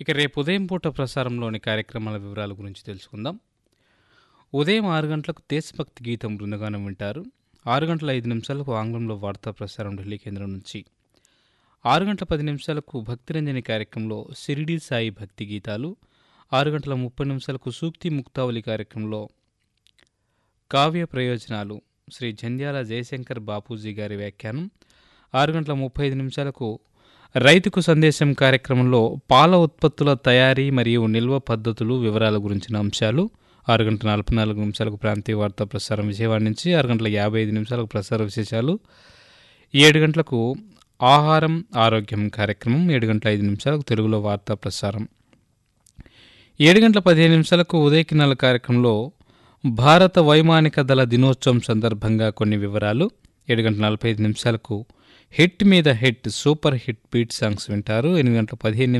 ఇక రేపు ఉదయం పూట ప్రసారంలోని కార్యక్రమాల వివరాల గురించి తెలుసుకుందాం ఉదయం ఆరు గంటలకు దేశభక్తి గీతం బృందగానం వింటారు ఆరు గంటల ఐదు నిమిషాలకు ఆంగ్లంలో వార్తా ప్రసారం ఢిల్లీ కేంద్రం నుంచి ఆరు గంటల పది నిమిషాలకు భక్తిరంజని కార్యక్రమంలో సిరిడి సాయి భక్తి గీతాలు ఆరు గంటల ముప్పై నిమిషాలకు సూక్తి ముక్తావళి కార్యక్రమంలో కావ్య ప్రయోజనాలు శ్రీ జంధ్యాల జయశంకర్ బాపూజీ గారి వ్యాఖ్యానం ఆరు గంటల ముప్పై ఐదు నిమిషాలకు రైతుకు సందేశం కార్యక్రమంలో పాల ఉత్పత్తుల తయారీ మరియు నిల్వ పద్ధతులు వివరాల గురించిన అంశాలు ఆరు గంటల నలభై నాలుగు నిమిషాలకు ప్రాంతీయ వార్తా ప్రసారం విజయవాడ నుంచి ఆరు గంటల యాభై ఐదు నిమిషాలకు ప్రసార విశేషాలు ఏడు గంటలకు ఆహారం ఆరోగ్యం కార్యక్రమం ఏడు గంటల ఐదు నిమిషాలకు తెలుగులో వార్తా ప్రసారం ఏడు గంటల పదిహేను నిమిషాలకు ఉదయకినాల కార్యక్రమంలో భారత వైమానిక దళ దినోత్సవం సందర్భంగా కొన్ని వివరాలు ఏడు గంటల నలభై ఐదు నిమిషాలకు హిట్ మీద hit super hit beat songs వింటారు ఎనిమిది గంటల పదిహేను